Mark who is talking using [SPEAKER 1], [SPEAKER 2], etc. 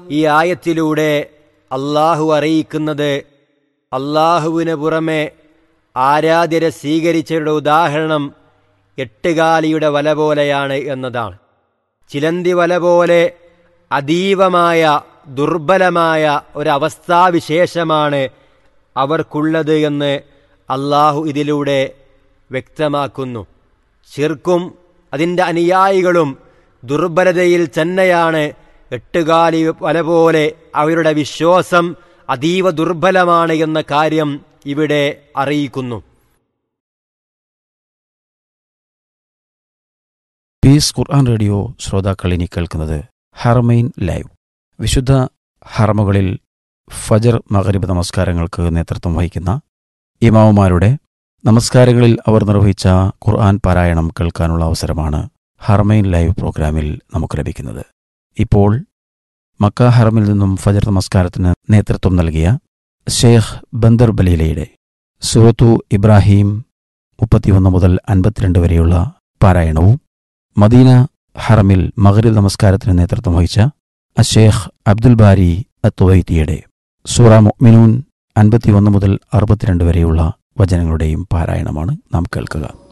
[SPEAKER 1] ഈ ആയത്തിലൂടെ അള്ളാഹു അറിയിക്കുന്നത് അള്ളാഹുവിന് പുറമെ ആരാധ്യരെ സ്വീകരിച്ചവരുടെ ഉദാഹരണം എട്ടുകാലിയുടെ വല പോലെയാണ് എന്നതാണ് ചിലന്തി വല പോലെ അതീവമായ ദുർബലമായ ഒരവസ്ഥാവിശേഷമാണ് അവർക്കുള്ളത് എന്ന് അള്ളാഹു ഇതിലൂടെ വ്യക്തമാക്കുന്നു ശിർക്കും അതിൻ്റെ അനുയായികളും ദുർബലതയിൽ തന്നെയാണ് എട്ടുകാലി വല പോലെ അവരുടെ വിശ്വാസം അതീവ ദുർബലമാണ് എന്ന കാര്യം ഇവിടെ അറിയിക്കുന്നു
[SPEAKER 2] പീസ് ഖുർആൻ റേഡിയോ ശ്രോതാക്കൾ ഇനി കേൾക്കുന്നത് ഹർമൈൻ ലൈവ് വിശുദ്ധ ഹർമകളിൽ ഫജർ മഗരിബ് നമസ്കാരങ്ങൾക്ക് നേതൃത്വം വഹിക്കുന്ന ഇമാവുമാരുടെ നമസ്കാരങ്ങളിൽ അവർ നിർവഹിച്ച ഖുർആൻ പാരായണം കേൾക്കാനുള്ള അവസരമാണ് ഹർമൈൻ ലൈവ് പ്രോഗ്രാമിൽ നമുക്ക് ലഭിക്കുന്നത് ഇപ്പോൾ മക്ക ഹറമിൽ നിന്നും ഫജർ നമസ്കാരത്തിന് നേതൃത്വം നൽകിയ ഷെയ്ഖ് ബന്ദർ ബലീലയുടെ സുറത്തു ഇബ്രാഹിം മുപ്പത്തിയൊന്ന് മുതൽ അൻപത്തിരണ്ട് വരെയുള്ള പാരായണവും മദീന ഹറമിൽ മഗ്രിബ് നമസ്കാരത്തിന് നേതൃത്വം വഹിച്ച അഷേഖ് അബ്ദുൽ ബാരി അത്തുവൈത്തിയുടെ സൂറ മുഅ്മിനൂൻ അൻപത്തിയൊന്ന് മുതൽ അറുപത്തിരണ്ട് വരെയുള്ള വചനങ്ങളുടെയും പാരായണമാണ് നാം കേൾക്കുക